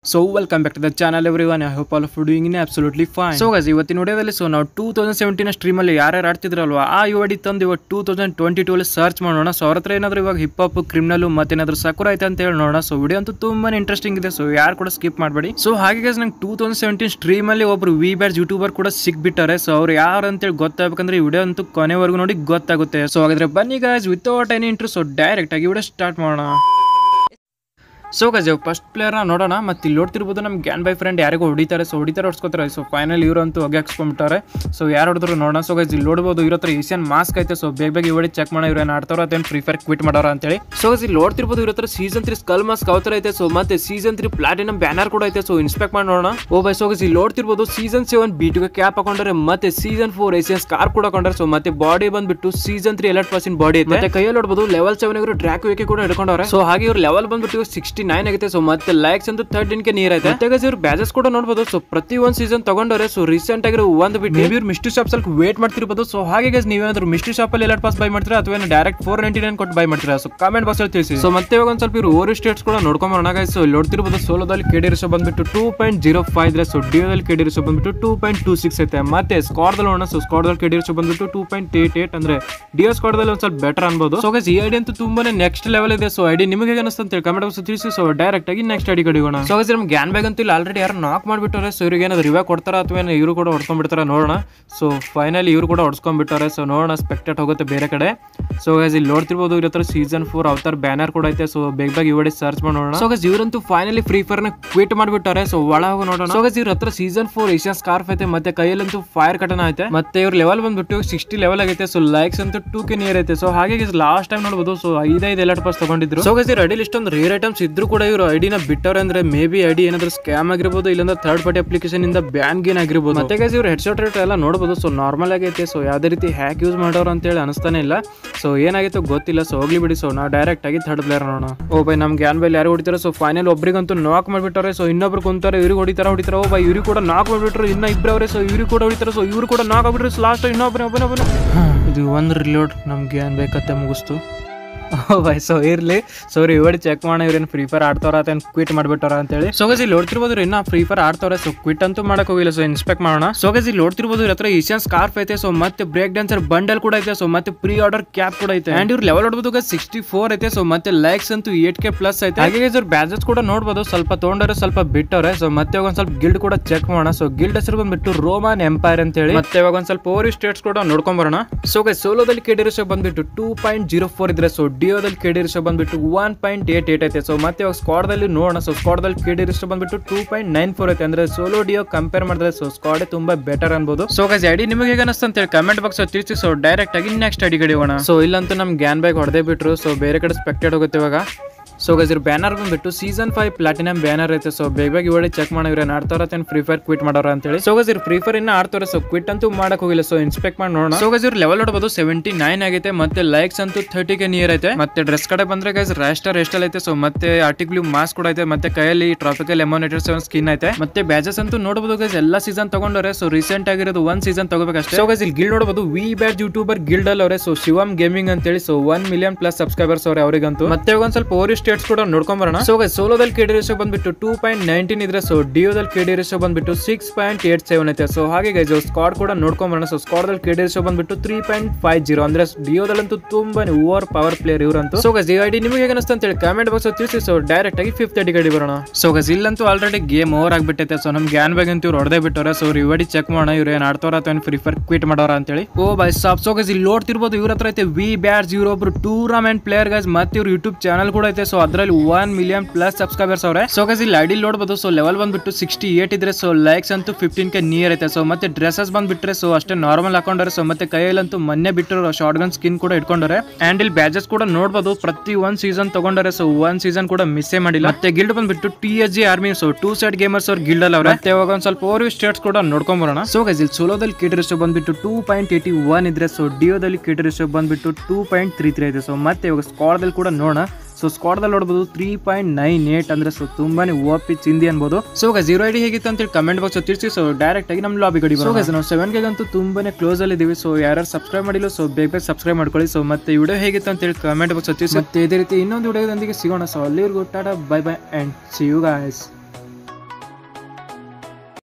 So welcome back to the channel everyone I hope all of doing in absolutely fine so guys ಇವತ್ತಿನ ವಿಡಿಯೋದಲ್ಲಿ so ನಾವು two thousand seventeen ಸ್ಟ್ರೀಮಲ್ಲಿ ಯಾರ್ಯಾರು ಆಡ್ತಿದ್ರಲ್ವಾ ಆ ಯುವಡಿ ತಂದು ಇವತ್ತು ಟೂ ತೌಸಂಡ್ ಟ್ವೆಂಟಿ ಟೂ ಅಲ್ಲಿ ಸರ್ಚ್ ಮಾಡೋಣ ಸೊ ಅವ್ರ ಹತ್ರ ಏನಾದರೂ ಇವಾಗ ಹಿಪ್ ಹಾಪ್ ಕ್ರಿಮಿನಲ್ ಮತ್ತೇನಾದ್ರೂ ಸಕುರ ಐತೆ ಅಂತ ಹೇಳಿ ನೋಡೋಣ ಸೊ ವಿಡಿಯೋ ಅಂತೂ ತುಂಬಾ ಇಂಟ್ರೆಸ್ಟಿಂಗ್ ಇದೆ ಸೊ ಯಾರು ಕೂಡ ಸ್ಕಿಪ್ ಮಾಡಬೇಡಿ ಸೊ ಹಾಗೆ guys, ನಂಗೆ ಟೂ ತೌಸಂಡ್ ಸೆವೆಂಟೀನ್ ಸ್ಟ್ರೀಮಲ್ಲಿ ಒಬ್ರು ವಿ ಬ್ಯಾಡ್ಸ್ ಯೂಟ್ಯೂಬರ್ ಕೂಡ ಸಿಕ್ಬಿಟ್ಟಾರೆ ಸೊ ಅವ್ರು ಯಾರು ಅಂತೇಳಿ ಗೊತ್ತಾಗಬೇಕಂದ್ರೆ ಈ ವಿಡಿಯೋ ಅಂತೂ ಕೊನೆವರೆಗೂ ನೋಡಿ ಗೊತ್ತಾಗುತ್ತೆ ಸೊ ಹಾಗಾದ್ರೆ ಬನ್ನಿ guys without any intro so direct ಆಗಿ ವಿಡಿಯೋ ಸ್ಟಾರ್ಟ್ ಮಾಡೋಣ ಸೊ ಗಜ್ ಫಸ್ಟ್ ಪ್ಲೇಯರ್ನ ನೋಡೋಣ ಮತ್ತೆ ಇಲ್ಲಿ ನೋಡ್ತಿರ್ಬೋದು ನಮ್ಮ ಗ್ಯಾನ್ ಬೈ ಫ್ರೆಂಡ್ ಯಾರಿಗೂ ಹೊಡಿತಾರೆ ಸೊ ಹೊಡಿತಾರೆ ಹೊಡ್ಸ್ಕೊತಾರೆ ಸೊ ಫೈನಲ್ ಇವರು ಅಂತೂ ಹೊಗೆ ಹಾಕ್ಸ್ಕೊಂಡ್ಬಿಟ್ಟಾರೆ ಸೊ ಯಾರು ಹೊಡೆದ್ರು ನೋಡೋಣ ಸೊ ಗಜ್ ಇಲ್ಲಿ ನೋಡ್ಬೋದು ಇವ್ರ ಹತ್ರ ಏಷ್ಯನ್ ಮಾಸ್ಕ್ ಐತೆ ಸೊ ಬೇಗ ಬೇಗ ಇವಡಿ ಚೆಕ್ ಮಾಡೋ ಇವ್ರು ಏನು ಆಡ್ತಾರೋ ಅದೇನು ಫ್ರೀ ಫೈರ್ ಕ್ವಿಟ್ ಮಾಡೋರ ಅಂತೇಳಿ ಸೊ ಗಜ್ ಇಲ್ಲಿ ನೋಡ್ತಿರ್ಬೋದು ಇವ್ರ ಹತ್ರ ಸೀಸನ್ ತ್ರೀ ಸ್ಕಲ್ ಮಾಸ್ಕ್ ಯಾವ ಥರ ಐತೆ ಸೊ ಮತ್ತೆ ಸೀಸನ್ ತ್ರೀ ಪ್ಲಾಟಿನಮ್ ಬ್ಯಾನರ್ ಕೂಡ ಐತೆ ಸೊ ಇನ್ಸ್ಪೆಕ್ಟ್ ಮಾಡಿ ನೋಡೋಣ ಓ ಬೈ ಸೊ ಗಜ್ ಇಲ್ಲಿ ನೋಡ್ತಿರ್ಬೋದು ಸೀಸನ್ ಸೆವೆನ್ ಬೀಟ್ಗೆ ಕ್ಯಾಪ್ ಹಾಕೊಂಡ್ರೆ ಮತ್ತೆ ಸೀಸನ್ ಫೋರ್ ಏಷಿಯನ್ ಸ್ಕಾರ್ ಕೂಡ ಹಾಕೊಂಡ್ರೆ ಸೊ ಮತ್ತೆ ಬಾಡಿ ಬಂದ್ಬಿಟ್ಟು season three elite percent body ಐತೆ ಮತ್ತೆ ಕೈಯಲ್ಲಿ ನೋಡ್ಬೋದು ಲೆವೆಲ್ ಸೆವೆನ್ ಇವರು ಟ್ರ್ಯಾಕ್ ವೇಕೆ ಕೂಡ ಹಿಡ್ಕೊಂಡವ್ರೆ ಸೊ ಹಾಗೆ ಇವ್ರು ಲೆವೆಲ್ ಬಂದ್ಬಿಟ್ಟು ಸಿಕ್ಸ್ಟಿ ನೈನ್ ಆಗೈತೆ ಸೊ ಮತ್ತೆ ಲೈಕ್ಸ್ ಅಂತೂ ತರ್ಟೀನ್ ಕೆ ನೀರ್ ಐತೆ ಮತ್ತೆ ಇವ್ರು ಬ್ಯಾಜಸ್ ಕೂಡ ನೋಡ್ಬೋದು ಸೊ ಪ್ರತಿ ಒಂದ್ ಸೀಸನ್ ತಗೊಂಡವ್ರೆ ಸೊ ರೀಸೆಂಟ್ ಆಗಿರೋ ಒಂದ್ ಬಿಟ್ಟು ಮೇಬಿ ಇವ್ರು ಮಿಸ್ಟ್ರಿ ಶಾಪ್ಸ್ ಅಲ್ಲಿ ವೇಟ್ ಮಾಡ್ತಿರ್ಬೋದು ಸೊ ಹಾಗೆ guys ನೀವೇನಾದ್ರು ಮಿಸ್ಟ್ರಿ ಶಾಪ್ ಅಲ್ಲಿ ಎಲೆಟ್ ಪಾಸ್ ಬೈ ಮಾಡ್ತೀರಾ ಅಥವಾ ಡೈರೆಕ್ಟ್ ಫೋರ್ ನೈಂಟಿ ನೈನ್ ಕೊಟ್ಟು ಬೈ ಮಾಡ್ತೀರಾ ಸೊ ಕಾಮೆಂಟ್ ಬಾಕ್ಸ್ ಅಲ್ಲಿ ತಿಳಿಸಿ ಸೊ ಮತ್ತೆ ಇವಾಗ ಒಂದ್ ಸ್ವಲ್ಪ ಇವ್ರು ಓವರ್ ಸ್ಟೇಟ್ಸ್ ಕೂಡ ನೋಡ್ಕೊಂಬರೋಣ guys. ಸೊ ಇಲ್ಲಿ ನೋಡ್ತಿರ್ಬೋದು ಸೋಲೋದಲ್ಲಿ ಕೆಡಿ ರಿಸೋ ಬಂದ್ಬಿಟ್ಟು ಟೂ ಪಾಯಿಂಟ್ ಜೀರೋ ಫೈವ್ ಇದ್ರೆ ಸೊ ಡಿಯೋದಲ್ಲಿ ಕೆಡಿ ರಿಸೋ ಬಂದ್ಬಿಟ್ಟು ಟೂ ಪಾಯಿಂಟ್ ಟೂ ಸಿಕ್ಸ್ ಐತೆ ಮತ್ತೆ ಸ್ಕಾಡ್ದಲ್ಲಿ ನೋಡೋಣ ಸೊ ಸ್ಕಾಡ್ದಲ್ಲಿ ಕೆಡಿ ರಿಸೋ ಬಂದ್ಬಿಟ್ಟು ಟೂ ಪಾಯಿಂಟ್ ಏಟ್ ಏಟ್ ಅಂದ್ರೆ ಡಿಯೋ ಸ್ಕಾಡ್ದಲ್ಲಿ ಒಂದ್ ಸ್ವಲ್ಪ ಬೆಟರ್ ಅನ್ಬೋದು ಸೊ ಗೈಸ್ ಈ ಐಡಿ ಅಂತೂ ತುಂಬಾನೇ ನೆಕ್ಸ್ಟ್ ಲೆವೆಲ್ ಇದೆ ಸೊ ಐಡಿ ನಿಮಗೆ ಹೇಗೆ ಅನಿಸ್ತು ಅಂತ ಕಮೆಂಟ್ ಬಾಕ್ಸ್ ತಿಳಿಸಿ ಸೊ ಡೈರೆಕ್ಟ್ ಆಗಿ ನೆಕ್ಸ್ಟ್ ಐಡಿ ಕಡಿಗೋಣ ಸೊ ಗೈಸ್ ನಮ್ಗೆ ಗ್ಯಾನ್ ಬ್ಯಾಗ್ ಅಂತೂ ಇಲ್ಲಿ ಆಲ್ರೆಡಿ ಯಾರು ನಾಕ್ ಮಾಡ್ಬಿಟ್ಟಾರೆ ಸೊ ಇವ್ರಿಗೆ ಏನಾದ್ರು ರಿವ್ಯೂ ಕೊಡ್ತಾರ ಅಥವಾ ಏನೋ ಇವರು ಕೂಡ ಹೊಡ್ಕೊಂಡ್ಬಿಡ್ತಾರ ನೋಡೋಣ ಸೊ ಫೈನಲಿ ಇವರು ಕೂಡ ಹೊಡ್ಸ್ಕೊಂಡ್ಬಿಟ್ಟಾರೆ ಸೊ ನೋಡೋಣ ಸ್ಪೆಕ್ಟೆಟ್ ಹೋಗುತ್ತೆ ಬೇರೆ ಕಡೆ ಸೊ ಗೈಸ್ ಇಲ್ಲಿ ನೋಡ್ತಿರ್ಬೋದು ಇವ್ರ ಹತ್ರ ಸೀಸನ್ ಫೋರ್ ಅವತಾರ ಬ್ಯಾನರ್ ಕೂಡ ಐತೆ ಸೊ ಬೇಗ ಬೇಗ ಇವಡೆ ಸರ್ಚ್ ಮಾಡಿ ನೋಡೋಣ ಸೊ ಗೈಸ್ ಇವರಂತೂ ಫೈನಲಿ ಫ್ರೀ ಫೈರ್ ನ ಕ್ವಿಟ್ ಮಾಡ್ಬಿಟ್ಟಾರೆ ಸೊ ಒಳ ಹೋಗಿ ನೋಡೋಣ ಸೊ ಗೈಸ್ ಇವ್ರ ಹತ್ರ ಸೀಸನ್ ಫೋರ್ ಏಷ್ಯನ್ ಸ್ಕಾರ್ಫ್ ಐತೆ ಮತ್ತೆ ಕೈಯಲ್ಲಂತೂ ಫೈರ್ ಕಟನ ಐತೆ ಮತ್ತೆ ಇವ್ರ ಲೆವೆಲ್ ಬಂದ್ಬಿಟ್ಟು ಸಿಕ್ಸ್ಟಿ ಲೆವೆಲ್ ಆಗೈತೆ ಸೊ ಲೈಕ್ಸ್ ಅಂತೂ ಟೂ ಕೆ ನಿಯರ್ ಐತೆ ಸೊ ಹಾಗೆ ಲಾಸ್ಟ್ ಟೈಮ್ ನೋಡ್ಬೋದು ಸೊ ಐದೈದು ಎಲ್ಲ ಪಾಸ್ ತಗೊಂಡಿದ್ರು ಸೊ ಗೈಸ್ ಐಡಿ ಇಷ್ಟೊಂದು ರೇರ್ ಐಟಮ್ಸ್ ಇದ್ರು ಕೂಡ ಇವರು ಐಡಿನ ಬಿಟ್ಟವ್ರೆ ಅಂದ್ರೆ ಮೇ ಬಿ ಐಡಿ ಏನಾದ್ರು ಸ್ಕ್ಯಾಮ್ ಆಗಿರ್ಬೋದು ಇಲ್ಲಾಂದ್ರೆ ಥರ್ಡ್ ಪಾರ್ಟಿ ಅಪ್ಲಿಕೇಶನ್ ಇಂದ ಬ್ಯಾನ್ ಗೇನ್ ಆಗಿರ್ಬೋದು ಮತ್ತೆ ಗೈಸ್ ಇವ್ರು ಹೆಡ್ಶಾಟ್ ರೇಟ್ ಎಲ್ಲ ನೋಡಬಹುದು ಸೊ ನಾರ್ಮಲ್ ಆಗೈತೆ ಸೊ ಯಾವ್ದೇ ರೀತಿ ಹ್ಯಾಕ್ ಯೂಸ್ ಮಾಡೋರು ಅಂತ ಹೇಳಿ ಅನಿಸ್ತಾನೆ ಇಲ್ಲ ಸೊ ಏನಾಗಿತ್ತು ಗೊತ್ತಿಲ್ಲ ಸೊ ಹೋಗ್ಲಿ ಬಿಡಿ ಸೊ ನಾವು ಡೈರೆಕ್ಟ್ ಆಗಿ ಥರ್ಡ್ ಪ್ಲೇಯರ್ ನೋಡೋಣ ಓ ಬೈ ನಮ್ಗೆ ಗ್ಯಾನ್ ಬೈಲ್ ಯಾರು ಹೊಡಿತಾರೆ ಸೊ ಫೈನಲ್ ಒಬ್ರಿಗಂತೂ ನಾಕ್ ಮಾಡ್ಬಿಟ್ಟಾರೆ ಸೊ ಇನ್ನೊಬ್ರು ಕುಂತಾರೆ ಇವ್ರಿಗೆ ಹೊಡಿತಾರ ಹೊಡಿತಾರ ಓ ಬೈ ಇವ್ರಿಗೆ ಕೂಡ ನಾಕ್ ಮಾಡ್ಬಿಟ್ರು ಇನ್ನ ಇಬ್ಬರವ್ರೆ ಸೊ ಇವ್ರಿಗೆ ಕೂಡ ಹೊಡಿತಾರೆ ಸೊ ಇವ್ರು ಕೂಡ ನಾಕ್ ಆಗ್ಬಿಟ್ರು ಲಾಸ್ಟ್ ಇನ್ನೊಬ್ಬನೇ ಒಬ್ಬನೊಬ್ಬನ ಇದು ಒಂದು ರಿಲೋಡ್ ನಮ್ಗೆ ಏನ್ ಬೇಕತ್ತೆ ಮುಗಿಸ್ತು ಬೈ ಸೊ ಇರ್ಲಿ ಸೊ ಇವ್ರು ಇವಡಿ ಚೆಕ್ ಮಾಡೋಣ ಇವ್ರೇನು ಫ್ರೀ ಫೈರ್ ಆಡ್ತಾರ ಅಂತ ಕ್ವಿಟ್ ಮಾಡ್ಬಿಟ್ಟಾರ ಅಂತೇಳಿ ಸೊ ಗಸ್ ಇಲ್ಲಿ ನೋಡ್ತಿರ್ಬೋದು ಇವ್ರು ಇನ್ನ ಫ್ರೀ ಫೈರ್ ಆಡ್ತಾವ್ರೆ ಸೊ ಕ್ವಿಟ್ ಅಂತೂ ಮಾಡಕ್ ಹೋಗಿಲ್ಲ ಸೊ ಇನ್ಸ್ಪೆಕ್ಟ್ ಮಾಡೋಣ ಸೊ ಗಸ್ ಇಲ್ಲಿ ನೋಡ್ತಿರ್ಬೋದು ಇವ್ರ ಹತ್ರ ಏಷ್ಯನ್ ಸ್ಕಾರ್ಫ್ ಐತೆ ಸೊ ಮತ್ತೆ ಬ್ರೇಕ್ ಡ್ಯಾನ್ಸರ್ ಬಂಡಲ್ ಕೂಡ ಐತೆ ಸೊ ಮತ್ತೆ ಪ್ರೀ ಆರ್ಡರ್ ಕ್ಯಾಪ್ ಕೂಡ ಐತೆ ಅಂಡ್ ಇವ್ರು ಲೆವೆಲ್ ನೋಡ್ಬೋದು ಗಸ್ ಸಿಕ್ಸ್ಟಿ ಫೋರ್ ಐತೆ ಸೊ ಮತ್ತೆ ಲೈಕ್ಸ್ ಅಂತೂ ಏಟ್ ಕೆ ಪ್ಲಸ್ ಐತೆ ಹಾಗೆ ಇವ್ರ ಬ್ಯಾಜಸ್ ಕೂಡ ನೋಡ್ಬೋದು ಸ್ವಲ್ಪ ತೊಗೊಂಡವ್ರೆ ಸ್ವಲ್ಪ ಬಿಟ್ಟವ್ರೆ ಸೊ ಮತ್ತೆ ಒಂದ್ ಸ್ವಲ್ಪ ಗಿಲ್ಡ್ ಕೂಡ ಚೆಕ್ ಮಾಡೋಣ ಸೊ ಗಿಲ್ಡ್ ಹೆಸರು ಬಂದ್ಬಿಟ್ಟು ರೋಮನ್ ಎಂಪೈರ್ ಅಂತ ಹೇಳಿ ಮತ್ತೆ ಇವಾಗ ಒಂದ್ ಸ್ವಲ್ಪ ಓವರ್ ಸ್ಟೇಟ್ಸ್ ಕೂಡ ನೋಡ್ಕೊಂಡ್ ಬರೋಣ ಸೊ ಗೈಸ್ ಸೋಲೋದಲ್ಲಿ ಕೆಡಿರಿಸೋ ಬಂದ್ಬಿಟ್ಟು ಟೂ ಪಾಯಿಂಟ್ ಜೀರೋ ಫೋರ್ ಇದ್ರೆ ಸೊ ಡಿಯೋದಲ್ಲಿ ಕೆಡಿರಿಸೋ ಬಂದ್ಬಿಟ್ಟು ಒನ್ ಪಾಯಿಂಟ್ ಏಟ್ ಏಟ್ ಐತೆ ಸೊ ಮತ್ತೆ ಇವಾಗ ಸ್ಕ್ವಾಡ್ದಲ್ಲಿ ನೋಡೋಣ ಸೊ ಸ್ಕ್ವಾಡ್ದಲ್ಲಿ ಕೆಡಿರಿಸೋ ಬಂದ್ಬಿಟ್ಟು ಟೂ ಪಾಯಿಂಟ್ ನೈನ್ ಫೋರ್ ಐತೆ ಅಂದ್ರೆ ಸೋಲೋ ಡಿಯೋ ಕಂಪೇರ್ ಮಾಡಿದ್ರೆ ಸೊ ಸ್ಕ್ವಾಡ್ ತುಂಬಾ ಬೆಟರ್ ಅನ್ಬೋದು ಸೊ ಗೈಸ್ ಐಡಿ ನಿಮಗೆ ಹೇಗೆ ಅನಿಸ್ತು ಅಂತ ಹೇಳಿ ಕಮೆಂಟ್ ಬಾಕ್ಸ್ ತಿಳಿಸಿ ಸೊ ಡೈರೆಕ್ಟ್ ಆಗಿ ನೆಕ್ಸ್ಟ್ ಐಡಿ ಕಡಿಯೋಣ ಸೊ ಇಲ್ಲಂತೂ ನಮ್ ಗ್ಯಾನ್ ಬ್ಯಾಗ್ ಹೊಡೆದೇ ಬಿಟ್ರು ಸೊ ಬೇರೆ ಕಡೆ ಸ್ಪೆಕ್ಟೆಡ್ ಹೋಗುತ್ತೆ ಇವಾಗ ಸೊ ಗೈಸ್ ಇವ್ರ ಬ್ಯಾನರ್ ಬಂದ್ಬಿಟ್ಟು ಸೀಸನ್ ಫೈವ್ ಪ್ಲಾಟಿನಮ್ ಬ್ಯಾನರ್ ಐತೆ ಸೊ ಬೇಗ ಬೇಗ ಇವಳಿ ಚೆಕ್ ಮಾಡಿವ್ರೆ ಆಡ್ತಾರ ಫ್ರೀ ಫೈರ್ ಕ್ವಿಟ್ ಮಾಡೋರ ಅಂತೇಳಿ ಸೊ ಗೈಸ್ ಇವ್ರು ಫ್ರೀ ಫೈರ್ ಇನ್ನ ಆಡ್ತಾರೆ ಸೊ ಕ್ವಿಟ್ ಅಂತೂ ಮಾಡಕ್ ಹೋಗಿಲ್ಲ ಸೊ ಇನ್ಸ್ಪೆಕ್ಟ್ ಮಾಡಿ ನೋಡೋಣ ಸೊ ಗೈಸ್ ಇವ್ರು ಲೆವೆಲ್ ನೋಡಬಹುದು ಸೆವೆಂಟಿ ನೈನ್ ಆಗೈತೆ ಮತ್ತೆ ಲೈಕ್ಸ್ ಅಂತೂ ಥರ್ಟಿ ಗೆ ನಿಯರ್ ಐತೆ ಮತ್ತೆ ಡ್ರೆಸ್ ಕಡೆ ಬಂದ್ರೆ ಗೈಸ್ ರ್ಯಾಸ್ಟರ್ ಎಷ್ಟಲ್ ಐತೆ ಸೊ ಮತ್ತೆ ಆರ್ಟಿಕ್ಲ್ ಮಾಸ್ಕ್ ಕೂಡ ಐತೆ ಮತ್ತೆ ಕೈಯಲ್ಲಿ ಟ್ರಾಪಿಕಲ್ ಎಮೋನೇಟರ್ ಸೆವೆನ್ ಸ್ಕಿನ್ ಐತೆ ಮತ್ತೆ ಬ್ಯಾಜಸ್ ಅಂತೂ ನೋಡಬಹುದು ಗೈಸ್ ಎಲ್ಲಾ ಸೀಸನ್ ತಗೊಂಡವ್ರೆ ಸೊ ರೀಸೆಂಟ್ ಆಗಿರೋದು ಒಂದ್ ಸೀಸನ್ ತಗೋಬೇಕಷ್ಟೇ ಸೊ ಗೈಸ್ ಇಲ್ಲಿ ಗಿಲ್ಡ್ ನೋಡಬಹುದು ವಿ ಬ್ಯಾಡ್ ಯೂಟ್ಯೂಬರ್ ಗಿಲ್ಡ್ ಅಲ್ಲಿ ಅವರೇ ಸೊ ಶಿವಮ್ ಗೇಮಿಂಗ್ ಅಂತೇಳಿ so one million plus subscribers ಅವ್ರೆ ಅವರಿಗಂತೂ ಮತ್ತೆ ಒಂದ್ ಸ್ವಲ್ಪ ಓರಿ ಸ್ಟೇಟ್ಸ್ ಕೂಡ ನೋಡ್ಕೊಂಡ್ ಬರೋಣ ಸೊ ಗೈಸ್ ಸೋಲೋದಲ್ಲಿ ಕೆಡಿ ರೇಷೋ ಬಂದ್ಬಿಟ್ಟು ಟೂ ಪಾಯಿಂಟ್ ನೈನ್ಟೀನ್ ಇದ್ರೆ ಸೊ ಡಿಯೋದಲ್ಲಿ ಕೆಡಿ ರೇಷೋ ಬಂದ್ಬಿಟ್ಟು ಸಿಕ್ಸ್ ಪಾಯಿಂಟ್ ಏಟ್ ಸೆವೆನ್ ಐತೆ ಸೊ ಹಾಗೆ ಗೈಸ್ ಸ್ಕಾಡ್ ಕೂಡ ನೋಡ್ಕೊಂಡ್ ಬರೋಣ ಸೊ ಸ್ಕಾಡ್ದಲ್ಲಿ ಕೆಡಿ ರೇಷೋ ಬಂದ್ಬಿಟ್ಟು ತ್ರೀ ಪಾಯಿಂಟ್ ಫೈವ್ ಜೀರೋ ಅಂದ್ರೆ ಡಿಯೋದಲ್ಲಂತೂ ತುಂಬಾ ಓವರ್ ಪವರ್ ಪ್ಲೇಯರ್ ಇವರಂತೂ ಸೊ ಗೈಸ್ ಈ ಐಡಿ ನಿಮಗೆ ಹೇಗೆ ಅನಿಸ್ತು ಅಂತ ಹೇಳಿ ಕಾಮೆಂಟ್ ಬಾಕ್ಸ್ ತಿಳಿಸಿ ಸೊ ಡೈರೆಕ್ಟ್ ಆಗಿ ಫಿಫ್ತ್ ಐಡಿ ಗಡಿ ಬರೋಣ ಸೊ ಗೈಸ್ ಇಲ್ಲಂತೂ ಆಲ್ರೆಡಿ ಗೇಮ್ ಓವರ್ ಆಗ್ಬಿಟ್ಟೈತೆ ಸೊ ನಮ್ ಗ್ಯಾನ್ ಬ್ಯಾಗ್ ಅಂತ ಇವ್ರು ಹೊಡೆದೇ ಬಿಟ್ಟವ್ರೆ ಸೊ ಇವ್ರು ಇವಡಿ ಚೆಕ್ ಮಾಡೋಣ ಇವ್ರು ಏನ್ ಆಡ್ತಾರ ಅಥವಾ ಫ್ರೀ ಫೈರ್ ಕ್ವಿಟ್ ಮಾಡೋರ ಅಂತೇಳಿ ಓ ಬೈ ಸಾಪ್ ಸೊ ಗೈಸ್ ಇಲ್ಲಿ ನೋಡ್ತಿರ್ಬೋದು ಇವ್ರ ಹತ್ರ ಐತೆ ವಿ ಬ್ಯಾಡ್ಸ್ ಇವ್ರು ಒಬ್ರು ಟೂರ್ನಮೆಂಟ್ ಪ್ಲೇಯರ್ ಗೈಸ್ ಮತ್ತೆ ಇವ್ರು ಯೂಟ್ಯೂಬ್ ಚಾನಲ್ ಕೂಡ ಐತೆ ಸೊ ಅದ್ರಲ್ಲಿ ಒನ್ ಮಿಲಿಯನ್ ಪ್ಲಸ್ ಸಬ್ಸ್ಕ್ರೈಬರ್ಸ್ ಅವ್ರೆ ಸೊ ಗೈಸ್ ಇಲ್ಲಿ ಐಡಿ ನೋಡಬಹುದು ಸೊ ಲೆವೆಲ್ ಬಂದ್ಬಿಟ್ಟು ಸಿಕ್ಸ್ಟಿ ಏಟ್ ಇದ್ರೆ ಸೊ ಲೈಕ್ಸ್ ಅಂತೂ ಫಿಫ್ಟೀನ್ ಕೆ ನಿಯರ್ ಐತೆ ಸೊ ಮತ್ತೆ ಡ್ರೆಸ್ಸಸ್ ಬಂದ್ಬಿಟ್ರೆ ಸೊ ಅಷ್ಟೇ ನಾರ್ಮಲ್ ಹಾಕೊಂಡ್ರೆ ಸೊ ಮತ್ತೆ ಕೈಯಲ್ಲಂತೂ ಮೊನ್ನೆ ಬಿಟ್ಟರು ಶಾರ್ಟ್ ಗನ್ ಸ್ಕಿನ್ ಕೂಡ ಇಟ್ಕೊಂಡರೆ ಅಂಡ್ ಇಲ್ಲಿ ಬ್ಯಾಜಸ್ ಕೂಡ ನೋಡಬಹುದು ಪ್ರತಿ ಒಂದ್ ಸೀಸನ್ ತಗೊಂಡರೆ ಸೊ ಒನ್ ಸೀಸನ್ ಕೂಡ ಮಿಸ್ಸೇ ಮಾಡಿಲ್ಲ ಮತ್ತೆ ಗಿಲ್ಡ್ ಬಂದ್ಬಿಟ್ಟು T S G army so two side gamers ಅವ್ರ ಗಿಲ್ಡ್ ಅಲ್ಲಿ ಅವ್ರೆ ಮತ್ತೆ ಇವಾಗ ಒಂದ್ ಸ್ವಲ್ಪ ಓವರ್ ಸ್ಟೇಟ್ಸ್ ಕೂಡ ನೋಡ್ಕೊಂಡ್ ಬರೋಣ ಸೊ ಗೈಸ್ ಇಲ್ಲಿ ಸೋಲೋದಲ್ಲಿ ಕಿಡ್ ರೇಷೋ ಬಂದ್ಬಿಟ್ಟು ಟೂ ಪಾಯಿಂಟ್ ಏಯ್ಟಿ ಒನ್ ಇದ್ರೆ ಸೊ ಡಿಯೋದಲ್ಲಿ ಕಿಡ್ ರೇಷೋ ಬಂದ್ಬಿಟ್ಟು ಟೂ ಪಾಯಿಂಟ್ ತ್ರೀ ತ್ರೀ ಇದೆ ಸೊ ಮತ್ತೆ ಇವಾಗ ಸ್ಕ್ವಾಡ್ದಲ್ಲಿ ಕೂಡ ನೋಡೋಣ ಸೊ ಸ್ಕ್ವಾಡ್ದಲ್ಲಿ ನೋಡ್ಬೋದು ತ್ರೀ ಪಾಯಿಂಟ್ ನೈನ್ ಏಟ್ ಅಂದ್ರೆ ಸೊ ತುಂಬಾನೇ ಓಪಿ ಚಿಂದಿ ಅನ್ಬೋದು ಸೊ ಜೀರೋ ಐಡಿ ಹೇಗಿತ್ತು ಅಂತ ಹೇಳಿ ಕಮೆಂಟ್ ಬಾಕ್ಸ್ ತಿಳಿಸಿ ಸೊ ಡೈರೆಕ್ಟ್ ಆಗಿ ನಮ್ಮ ಲಾಬಿ ಗಡಿ ಸೊ ನಾವು ಸೆವೆನ್ ಗೆ ಅಂತೂ ತುಂಬಾನೇ ಕ್ಲೋಸ್ ಅಲ್ಲಿ ಇದೀವಿ ಸೊ ಯಾರು ಸಬ್ಸ್ಕ್ರೈಬ್ ಮಾಡಿಲ್ಲ ಸೊ ಬೇಗ ಬೇಗ ಸಬ್ಸ್ಕ್ರೈಬ್ ಮಾಡ್ಕೊಳ್ಳಿ ಸೊ ಮತ್ತೆ ವಿಡಿಯೋ ಹೇಗಿತ್ತು ಅಂತ ಹೇಳಿ ಕಮೆಂಟ್ ಬಾಕ್ಸ್ ತಿಳಿಸಿ ಮತ್ತೆ ಇದೇ ರೀತಿ ಇನ್ನೊಂದು ವಿಡಿಯೋದೊಂದಿಗೆ ಸಿಗೋಣ ಸೊ ಅಲ್ಲಿವರೆಗೂ ಟಾಟಾ bye bye and see you guys